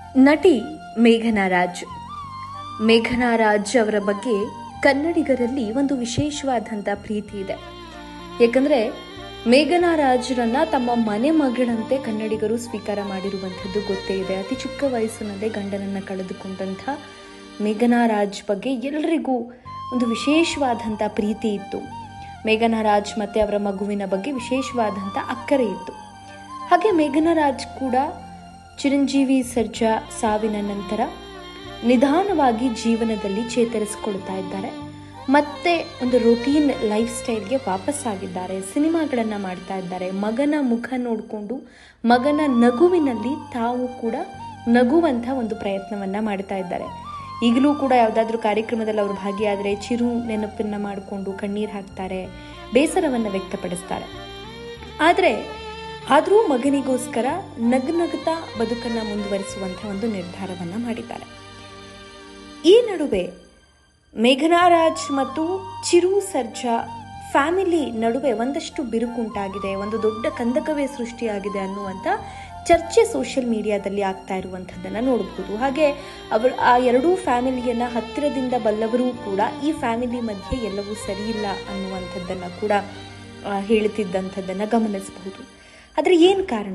ನಟಿ ಮೇಘನಾ ರಾಜ್ ಮೇಘನಾ ರಾಜ್ ಅವರ ಬಗ್ಗೆ ಕನ್ನಡಿಗರಲ್ಲಿ ಒಂದು ವಿಶೇಷವಾದಂಥ ಪ್ರೀತಿ ಇದೆ ಯಾಕಂದ್ರೆ ಮೇಘನಾ ರಾಜ್ರನ್ನ ತಮ್ಮ ಮನೆ ಮಗಳಂತೆ ಕನ್ನಡಿಗರು ಸ್ವೀಕಾರ ಮಾಡಿರುವಂಥದ್ದು ಗೊತ್ತೇ ಇದೆ ಅತಿ ಚಿಕ್ಕ ವಯಸ್ಸಿನಲ್ಲೇ ಗಂಡನನ್ನ ಕಳೆದುಕೊಂಡಂಥ ಮೇಘನಾ ರಾಜ್ ಬಗ್ಗೆ ಎಲ್ಲರಿಗೂ ಒಂದು ವಿಶೇಷವಾದಂಥ ಪ್ರೀತಿ ಇತ್ತು ಮೇಘನಾ ರಾಜ್ ಮತ್ತೆ ಅವರ ಮಗುವಿನ ಬಗ್ಗೆ ವಿಶೇಷವಾದಂಥ ಅಕ್ಕರೆ ಇತ್ತು ಹಾಗೆ ಮೇಘನಾ ರಾಜ್ ಕೂಡ ಚಿರಂಜೀವಿ ಸರ್ಜಾ ಸಾವಿನ ನಂತರ ನಿಧಾನವಾಗಿ ಜೀವನದಲ್ಲಿ ಚೇತರಿಸಿಕೊಳ್ತಾ ಇದ್ದಾರೆ ಮತ್ತೆ ಒಂದು ರೊಟೀನ್ ಲೈಫ್ ಸ್ಟೈಲ್ಗೆ ವಾಪಸ್ ಆಗಿದ್ದಾರೆ ಸಿನಿಮಾಗಳನ್ನು ಮಾಡ್ತಾ ಇದ್ದಾರೆ ಮಗನ ಮುಖ ನೋಡಿಕೊಂಡು ಮಗನ ನಗುವಿನಲ್ಲಿ ತಾವು ಕೂಡ ನಗುವಂಥ ಒಂದು ಪ್ರಯತ್ನವನ್ನ ಮಾಡ್ತಾ ಇದ್ದಾರೆ ಈಗಲೂ ಕೂಡ ಯಾವುದಾದ್ರೂ ಕಾರ್ಯಕ್ರಮದಲ್ಲಿ ಅವರು ಭಾಗಿಯಾದರೆ ಚಿರು ನೆನಪನ್ನ ಮಾಡಿಕೊಂಡು ಕಣ್ಣೀರು ಹಾಕ್ತಾರೆ ಬೇಸರವನ್ನು ವ್ಯಕ್ತಪಡಿಸ್ತಾರೆ ಆದರೆ ಆದರೂ ಮಗನಿಗೋಸ್ಕರ ನಗ್ನಗ್ತಾ ಬದುಕನ್ನು ಮುಂದುವರಿಸುವಂಥ ಒಂದು ನಿರ್ಧಾರವನ್ನು ಮಾಡಿದ್ದಾರೆ ಈ ನಡುವೆ ಮೇಘನಾ ರಾಜ್ ಮತ್ತು ಚಿರು ಸರ್ಜಾ ಫ್ಯಾಮಿಲಿ ನಡುವೆ ಒಂದಷ್ಟು ಬಿರುಕುಂಟಾಗಿದೆ ಒಂದು ದೊಡ್ಡ ಕಂದಕವೇ ಸೃಷ್ಟಿಯಾಗಿದೆ ಅನ್ನುವಂಥ ಚರ್ಚೆ ಸೋಷಿಯಲ್ ಮೀಡಿಯಾದಲ್ಲಿ ಆಗ್ತಾ ಇರುವಂಥದ್ದನ್ನು ನೋಡಬಹುದು ಹಾಗೆ ಅವರು ಆ ಎರಡೂ ಫ್ಯಾಮಿಲಿಯನ್ನ ಹತ್ತಿರದಿಂದ ಬಲ್ಲವರೂ ಕೂಡ ಈ ಫ್ಯಾಮಿಲಿ ಮಧ್ಯೆ ಎಲ್ಲವೂ ಸರಿಯಿಲ್ಲ ಅನ್ನುವಂಥದ್ದನ್ನು ಕೂಡ ಆ, ಹೇಳುತ್ತಿದ್ದಂಥದ್ದನ್ನು ಗಮನಿಸಬಹುದು ಆದರೆ ಏನು ಕಾರಣ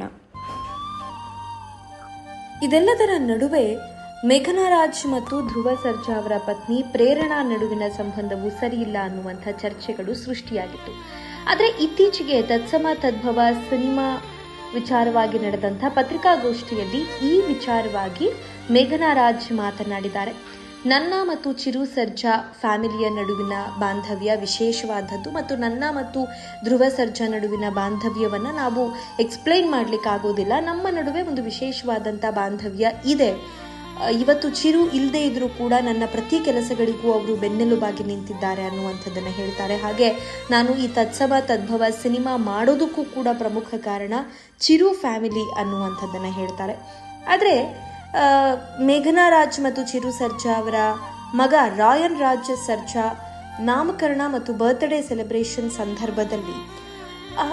ಇದೆಲ್ಲದರ ನಡುವೆ ಮೇಘನಾ ರಾಜ್ ಮತ್ತು ಧ್ರುವ ಸರ್ಜಾ ಅವರ ಪತ್ನಿ ಪ್ರೇರಣಾ ನಡುವಿನ ಸಂಬಂಧವು ಸರಿಯಿಲ್ಲ ಅನ್ನುವಂಥ ಚರ್ಚೆಗಳು ಸೃಷ್ಟಿಯಾಗಿತ್ತು ಆದರೆ ಇತ್ತೀಚೆಗೆ ತತ್ಸಮ ತದ್ಭವ ಸಿನಿಮಾ ವಿಚಾರವಾಗಿ ನಡೆದಂಥ ಪತ್ರಿಕಾಗೋಷ್ಠಿಯಲ್ಲಿ ಈ ವಿಚಾರವಾಗಿ ಮೇಘನಾ ರಾಜ್ ಮಾತನಾಡಿದ್ದಾರೆ ನನ್ನ ಮತ್ತು ಚಿರು ಸರ್ಜಾ ಫ್ಯಾಮಿಲಿಯ ನಡುವಿನ ಬಾಂಧವ್ಯ ವಿಶೇಷವಾದದ್ದು ಮತ್ತು ನನ್ನ ಮತ್ತು ಧ್ರುವ ಸರ್ಜಾ ನಡುವಿನ ಬಾಂಧವ್ಯವನ್ನು ನಾವು ಎಕ್ಸ್ಪ್ಲೈನ್ ಮಾಡ್ಲಿಕ್ಕಾಗೋದಿಲ್ಲ ನಮ್ಮ ನಡುವೆ ಒಂದು ವಿಶೇಷವಾದಂಥ ಬಾಂಧವ್ಯ ಇದೆ ಅಹ್, ಇವತ್ತು ಚಿರು ಇಲ್ಲದೆ ಇದ್ರೂ ಕೂಡ ನನ್ನ ಪ್ರತಿ ಕೆಲಸಗಳಿಗೂ ಅವರು ಬೆನ್ನೆಲುಬಾಗಿ ನಿಂತಿದ್ದಾರೆ ಅನ್ನುವಂಥದ್ದನ್ನು ಹೇಳ್ತಾರೆ ಹಾಗೆ ನಾನು ಈ ತತ್ಸವ ತದ್ಭವ ಸಿನಿಮಾ ಮಾಡೋದಕ್ಕೂ ಕೂಡ ಪ್ರಮುಖ ಕಾರಣ ಚಿರು ಫ್ಯಾಮಿಲಿ ಅನ್ನುವಂಥದ್ದನ್ನು ಹೇಳ್ತಾರೆ ಆದರೆ ಮೇಘನಾ ರಾಜ್ ಮತ್ತು ಚಿರು ಸರ್ಜಾ ಅವರ ಮಗ ರಾಯನ್ ರಾಜ್ ಸರ್ಜಾ ನಾಮಕರಣ ಮತ್ತು ಬರ್ತ್ಡೇ ಸೆಲೆಬ್ರೇಷನ್ ಸಂದರ್ಭದಲ್ಲಿ ಆ,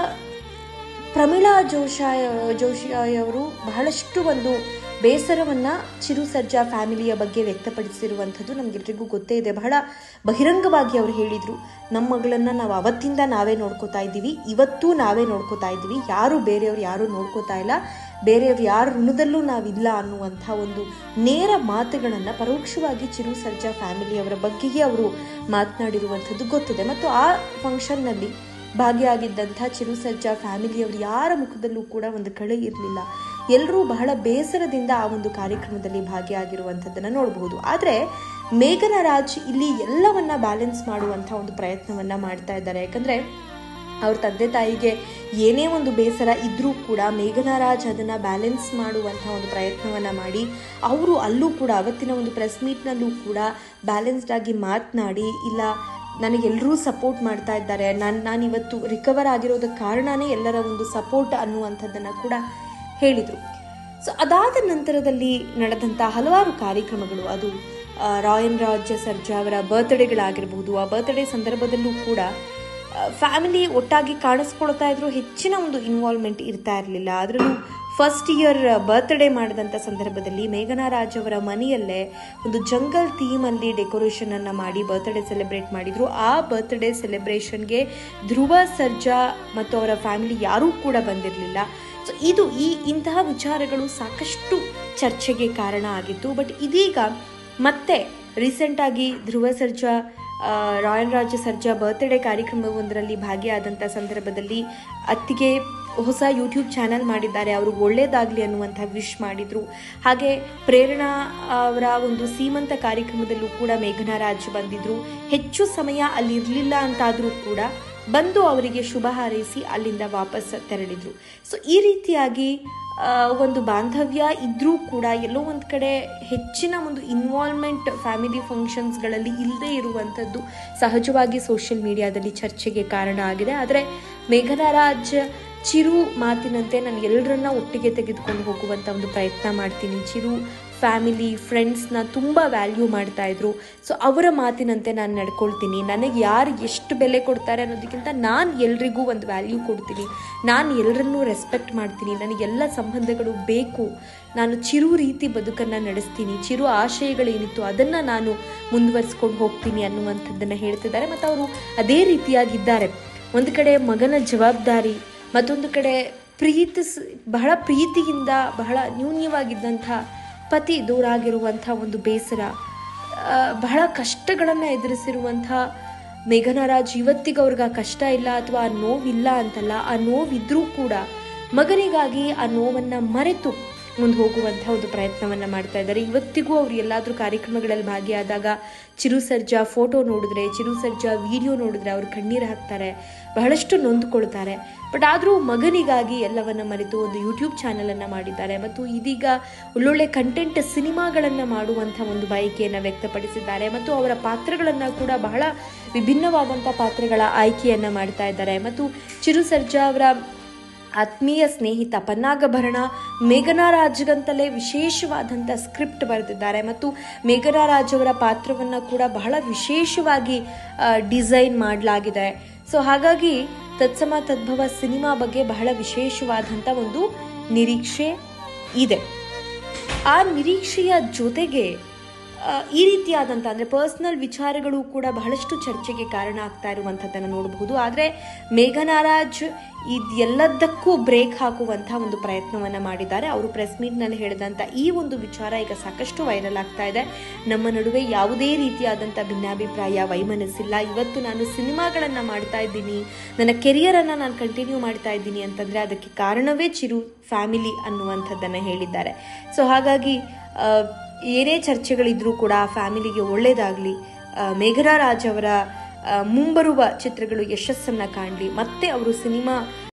ಪ್ರಮೀಳಾ ಜೋಶಾಯ್ ಜೋಶಿಯಾಯ್ ಅವರು ಬಹಳಷ್ಟು ಒಂದು ಬೇಸರವನ್ನ ಚಿರು ಸರ್ಜಾ ಫ್ಯಾಮಿಲಿಯ ಬಗ್ಗೆ ವ್ಯಕ್ತಪಡಿಸಿರುವಂಥದ್ದು ನಮಗೆಲ್ರಿಗೂ ಗೊತ್ತೇ ಇದೆ ಬಹಳ ಬಹಿರಂಗವಾಗಿ ಅವರು ಹೇಳಿದರು ನಮ್ಮ ಮಗಳನ್ನ ನಾವು ಅವತ್ತಿಂದ ನಾವೇ ನೋಡ್ಕೋತಾ ಇದ್ದೀವಿ ಇವತ್ತೂ ನಾವೇ ನೋಡ್ಕೋತಾ ಇದ್ದೀವಿ ಯಾರು ಬೇರೆಯವ್ರು ಯಾರು ನೋಡ್ಕೋತಾ ಇಲ್ಲ ಬೇರೆಯವ್ರು ಯಾರ ಋಣದಲ್ಲೂ ನಾವಿಲ್ಲ ಅನ್ನುವಂಥ ಒಂದು ನೇರ ಮಾತುಗಳನ್ನು ಪರೋಕ್ಷವಾಗಿ ಚಿರು ಸರ್ಜಾ ಫ್ಯಾಮಿಲಿಯವರ ಬಗ್ಗೆಯೇ ಅವರು ಮಾತನಾಡಿರುವಂಥದ್ದು ಗೊತ್ತಿದೆ ಮತ್ತು ಆ ಫಂಕ್ಷನ್ನಲ್ಲಿ ಭಾಗಿಯಾಗಿದ್ದಂಥ ಚಿರು ಸರ್ಜಾ ಫ್ಯಾಮಿಲಿಯವರು ಯಾರ ಮುಖದಲ್ಲೂ ಕೂಡ ಒಂದು ಕಳೆ ಇರಲಿಲ್ಲ ಎಲ್ಲರೂ ಬಹಳ ಬೇಸರದಿಂದ ಆ ಒಂದು ಕಾರ್ಯಕ್ರಮದಲ್ಲಿ ಭಾಗಿಯಾಗಿರುವಂಥದ್ದನ್ನು ನೋಡಬಹುದು ಆದರೆ ಮೇಘನ ರಾಜ್ ಇಲ್ಲಿ ಎಲ್ಲವನ್ನ ಬ್ಯಾಲೆನ್ಸ್ ಮಾಡುವಂಥ ಒಂದು ಪ್ರಯತ್ನವನ್ನ ಮಾಡ್ತಾ ಇದ್ದಾರೆ ಯಾಕಂದ್ರೆ ಅವ್ರ ತಂದೆ ತಾಯಿಗೆ ಏನೇ ಒಂದು ಬೇಸರ ಇದ್ರೂ ಕೂಡ ಮೇಘನಾ ರಾಜ್ ಅದನ್ನು ಬ್ಯಾಲೆನ್ಸ್ ಮಾಡುವಂಥ ಒಂದು ಪ್ರಯತ್ನವನ್ನ ಮಾಡಿ ಅವರು ಅಲ್ಲೂ ಕೂಡ ಅವತ್ತಿನ ಒಂದು ಪ್ರೆಸ್ ಮೀಟ್ನಲ್ಲೂ ಕೂಡ ಬ್ಯಾಲೆನ್ಸ್ಡ್ ಆಗಿ ಮಾತನಾಡಿ ಇಲ್ಲ ನನಗೆಲ್ಲರೂ ಸಪೋರ್ಟ್ ಮಾಡ್ತಾ ಇದ್ದಾರೆ ನಾನು ನಾನಿವತ್ತು ರಿಕವರ್ ಆಗಿರೋದಕ್ಕೆ ಕಾರಣನೇ ಎಲ್ಲರ ಒಂದು ಸಪೋರ್ಟ್ ಅನ್ನುವಂಥದ್ದನ್ನು ಕೂಡ ಹೇಳಿದರು ಸೊ ಅದಾದ ನಂತರದಲ್ಲಿ ನಡೆದಂಥ ಹಲವಾರು ಕಾರ್ಯಕ್ರಮಗಳು ಅದು ಆ, ರಾಯನ್ ರಾಜ್ ಸರ್ಜಾ ಅವರ ಬರ್ತ್ಡೇಗಳಾಗಿರ್ಬೋದು ಆ ಬರ್ತ್ಡೇ ಸಂದರ್ಭದಲ್ಲೂ ಕೂಡ ಫ್ಯಾಮಿಲಿ ಒಟ್ಟಾಗಿ ಕಾಣಿಸ್ಕೊಳ್ತಾ ಇದ್ರು ಹೆಚ್ಚಿನ ಒಂದು ಇನ್ವಾಲ್ವ್ಮೆಂಟ್ ಇರ್ತಾ ಇರಲಿಲ್ಲ ಅದರಲ್ಲೂ ಫಸ್ಟ್ ಇಯರ್ ಬರ್ತ್ಡೇ ಮಾಡಿದಂಥ ಸಂದರ್ಭದಲ್ಲಿ ಮೇಘನಾ ರಾಜ್ ಅವರ ಮನೆಯಲ್ಲೇ ಒಂದು ಜಂಗಲ್ ಥೀಮಲ್ಲಿ ಡೆಕೋರೇಷನ್ ಅನ್ನ ಮಾಡಿ ಬರ್ತ್ಡೇ ಸೆಲೆಬ್ರೇಟ್ ಮಾಡಿದ್ರು ಆ ಬರ್ತ್ಡೇ ಸೆಲೆಬ್ರೇಷನ್ಗೆ ಧ್ರುವ ಸರ್ಜಾ ಮತ್ತು ಅವರ ಫ್ಯಾಮಿಲಿ ಯಾರೂ ಕೂಡ ಬಂದಿರಲಿಲ್ಲ ಸೊ ಇದು ಈ ಇಂತಹ ವಿಚಾರಗಳು ಸಾಕಷ್ಟು ಚರ್ಚೆಗೆ ಕಾರಣ ಆಗಿತ್ತು ಬಟ್ ಇದೀಗ ಮತ್ತೆ ರೀಸೆಂಟಾಗಿ ಧ್ರುವ ಸರ್ಜಾ ಆ, ರಾಯನ್ ರಾಜ ಸರ್ಜಾ ಬರ್ತ್ಡೇ ಕಾರ್ಯಕ್ರಮವೊಂದರಲ್ಲಿ ಭಾಗಿಯಾದಂಥ ಸಂದರ್ಭದಲ್ಲಿ ಅತ್ತಿಗೆ ಹೊಸ ಯೂಟ್ಯೂಬ್ ಚಾನಲ್ ಮಾಡಿದ್ದಾರೆ ಅವ್ರಿಗೆ ಒಳ್ಳೇದಾಗಲಿ ಅನ್ನುವಂಥ ವಿಶ್ ಮಾಡಿದರು ಹಾಗೆ ಪ್ರೇರಣಾ ಅವರ ಒಂದು ಸೀಮಂತ ಕಾರ್ಯಕ್ರಮದಲ್ಲೂ ಕೂಡ ಮೇಘನಾ ರಾಜ್ ಬಂದಿದ್ರು ಹೆಚ್ಚು ಸಮಯ ಅಲ್ಲಿ ಇರಲಿಲ್ಲ ಅಂತಾದರೂ ಕೂಡ ಬಂದು ಅವರಿಗೆ ಶುಭ ಹಾರೈಸಿ ಅಲ್ಲಿಂದ ವಾಪಸ್ ತೆರಳಿದ್ರು ಸೊ ಈ ರೀತಿಯಾಗಿ ಆ, ಒಂದು ಬಾಂಧವ್ಯ ಇದ್ರೂ ಕೂಡ ಎಲ್ಲೋ ಒಂದು ಕಡೆ ಹೆಚ್ಚಿನ ಒಂದು ಇನ್ವಾಲ್ವ್ಮೆಂಟ್ ಫ್ಯಾಮಿಲಿ ಫಂಕ್ಷನ್ಸ್ಗಳಲ್ಲಿ ಇಲ್ಲದೆ ಇರುವಂಥದ್ದು ಸಹಜವಾಗಿ ಸೋಷಿಯಲ್ ಮೀಡಿಯಾದಲ್ಲಿ ಚರ್ಚೆಗೆ ಕಾರಣ ಆಗಿದೆ ಆದರೆ ಮೇಘನಾ ರಾಜ್ ಚಿರು ಮಾತಿನಂತೆ ನಾನು ಎಲ್ಲರನ್ನ ಒಟ್ಟಿಗೆ ತೆಗೆದುಕೊಂಡು ಹೋಗುವಂಥ ಒಂದು ಪ್ರಯತ್ನ ಮಾಡ್ತೀನಿ ಚಿರು ಫ್ಯಾಮಿಲಿ ಫ್ರೆಂಡ್ಸ್ನ ತುಂಬ ವ್ಯಾಲ್ಯೂ ಮಾಡ್ತಾ ಇದ್ರು ಸೊ ಅವರ ಮಾತಿನಂತೆ ನಾನು ನಡ್ಕೊಳ್ತೀನಿ ನನಗೆ ಯಾರು ಎಷ್ಟು ಬೆಲೆ ಕೊಡ್ತಾರೆ ಅನ್ನೋದಕ್ಕಿಂತ ನಾನು ಎಲ್ರಿಗೂ ಒಂದು ವ್ಯಾಲ್ಯೂ ಕೊಡ್ತೀನಿ ನಾನು ಎಲ್ಲರನ್ನೂ ರೆಸ್ಪೆಕ್ಟ್ ಮಾಡ್ತೀನಿ ನನಗೆಲ್ಲ ಸಂಬಂಧಗಳು ಬೇಕು ನಾನು ಚಿರು ರೀತಿ ಬದುಕನ್ನು ನಡೆಸ್ತೀನಿ ಚಿರು ಆಶಯಗಳೇನಿತ್ತು ಅದನ್ನು ನಾನು ಮುಂದುವರಿಸ್ಕೊಂಡು ಹೋಗ್ತೀನಿ ಅನ್ನುವಂಥದ್ದನ್ನು ಹೇಳ್ತಿದ್ದಾರೆ ಮತ್ತು ಅವರು ಅದೇ ರೀತಿಯಾಗಿದ್ದಾರೆ ಒಂದು ಕಡೆ ಮಗನ ಜವಾಬ್ದಾರಿ ಮತ್ತೊಂದು ಕಡೆ ಪ್ರೀತಿಸ್ ಬಹಳ ಪ್ರೀತಿಯಿಂದ ಬಹಳ ನ್ಯೂನ್ಯವಾಗಿದ್ದಂಥ ಪತಿ ದೂರ ಆಗಿರುವಂಥ ಒಂದು ಬೇಸರ ಆ, ಬಹಳ ಕಷ್ಟಗಳನ್ನು ಎದುರಿಸಿರುವಂಥ ಮೇಘನರಾಜ್ ಇವತ್ತಿಗೂ ಅವ್ರಿಗೆ ಆ ಕಷ್ಟ ಇಲ್ಲ ಅಥವಾ ಆ ನೋವಿಲ್ಲ ಅಂತಲ್ಲ ಆ ನೋವಿದ್ರೂ ಕೂಡ ಮಗನಿಗಾಗಿ ಆ ನೋವನ್ನು ಮರೆತು ಮುಂದೆ ಹೋಗುವಂಥ ಒಂದು ಪ್ರಯತ್ನವನ್ನು ಮಾಡ್ತಾ ಇದ್ದಾರೆ ಇವತ್ತಿಗೂ ಅವರು ಎಲ್ಲಾದರೂ ಕಾರ್ಯಕ್ರಮಗಳಲ್ಲಿ ಭಾಗಿಯಾದಾಗ ಚಿರು ಸರ್ಜಾ ಫೋಟೋ ನೋಡಿದ್ರೆ ಚಿರು ಸರ್ಜಾ ವಿಡಿಯೋ ನೋಡಿದ್ರೆ ಅವ್ರು ಕಣ್ಣೀರು ಹಾಕ್ತಾರೆ ಬಹಳಷ್ಟು ನೊಂದುಕೊಳ್ತಾರೆ ಬಟ್ ಆದರೂ ಮಗನಿಗಾಗಿ ಎಲ್ಲವನ್ನ ಮರೆತು ಒಂದು ಯೂಟ್ಯೂಬ್ ಚಾನಲನ್ನು ಮಾಡಿದ್ದಾರೆ ಮತ್ತು ಇದೀಗ ಒಳ್ಳೊಳ್ಳೆ ಕಂಟೆಂಟ್ ಸಿನಿಮಾಗಳನ್ನು ಮಾಡುವಂಥ ಒಂದು ಬಯಕೆಯನ್ನು ವ್ಯಕ್ತಪಡಿಸಿದ್ದಾರೆ ಮತ್ತು ಅವರ ಪಾತ್ರಗಳನ್ನು ಕೂಡ ಬಹಳ ವಿಭಿನ್ನವಾದಂಥ ಪಾತ್ರಗಳ ಆಯ್ಕೆಯನ್ನು ಮಾಡ್ತಾ ಇದ್ದಾರೆ ಮತ್ತು ಚಿರು ಸರ್ಜಾ ಅವರ ಆತ್ಮೀಯ ಸ್ನೇಹಿತ ಪನ್ನಾಗಭರಣ ಮೇಘನಾ ರಾಜ್ಗಂತಲೇ ವಿಶೇಷವಾದಂಥ ಸ್ಕ್ರಿಪ್ಟ್ ಬರೆದಿದ್ದಾರೆ ಮತ್ತು ಮೇಘನಾ ರಾಜ್ ಅವರ ಪಾತ್ರವನ್ನು ಕೂಡ ಬಹಳ ವಿಶೇಷವಾಗಿ ಡಿಸೈನ್ ಮಾಡಲಾಗಿದೆ ಸೊ ಹಾಗಾಗಿ ತತ್ಸಮ ತದ್ಭವ ಸಿನಿಮಾ ಬಗ್ಗೆ ಬಹಳ ವಿಶೇಷವಾದಂಥ ಒಂದು ನಿರೀಕ್ಷೆ ಇದೆ ಆ ನಿರೀಕ್ಷೆಯ ಜೊತೆಗೆ ಆ, ಈ ರೀತಿಯಾದಂಥ ಅಂದರೆ ಪರ್ಸ್ನಲ್ ವಿಚಾರಗಳು ಕೂಡ ಬಹಳಷ್ಟು ಚರ್ಚೆಗೆ ಕಾರಣ ಆಗ್ತಾ ಇರುವಂಥದ್ದನ್ನು ನೋಡಬಹುದು ಆದರೆ ಮೇಘನಾರಾಜ್ ಇದೆಲ್ಲದಕ್ಕೂ ಬ್ರೇಕ್ ಹಾಕುವಂಥ ಒಂದು ಪ್ರಯತ್ನವನ್ನು ಮಾಡಿದ್ದಾರೆ ಅವರು ಪ್ರೆಸ್ ಮೀಟ್ನಲ್ಲಿ ಹೇಳಿದಂಥ ಈ ಒಂದು ವಿಚಾರ ಈಗ ಸಾಕಷ್ಟು ವೈರಲ್ ಆಗ್ತಾ ಇದೆ ನಮ್ಮ ನಡುವೆ ಯಾವುದೇ ರೀತಿಯಾದಂಥ ಭಿನ್ನಾಭಿಪ್ರಾಯ ವೈಮನಸ್ಸಿಲ್ಲ ಇವತ್ತು ನಾನು ಸಿನಿಮಾಗಳನ್ನು ಮಾಡ್ತಾ ಇದ್ದೀನಿ ನನ್ನ ಕೆರಿಯರನ್ನು ನಾನು ಕಂಟಿನ್ಯೂ ಮಾಡ್ತಾ ಇದ್ದೀನಿ ಅಂತಂದರೆ ಅದಕ್ಕೆ ಕಾರಣವೇ ಚಿರು ಫ್ಯಾಮಿಲಿ ಅನ್ನುವಂಥದ್ದನ್ನು ಹೇಳಿದ್ದಾರೆ ಸೊ ಹಾಗಾಗಿ ಆ, ಏನೇ ಚರ್ಚೆಗಳಿದ್ರೂ ಕೂಡ ಆ ಫ್ಯಾಮಿಲಿಗೆ ಒಳ್ಳೆಯದಾಗಲಿ ಮೇಘನಾ ರಾಜ್ ಅವರ ಆ, ಮುಂಬರುವ ಚಿತ್ರಗಳು ಯಶಸ್ಸನ್ನು ಕಾಣಲಿ ಮತ್ತೆ ಅವರು ಸಿನಿಮಾ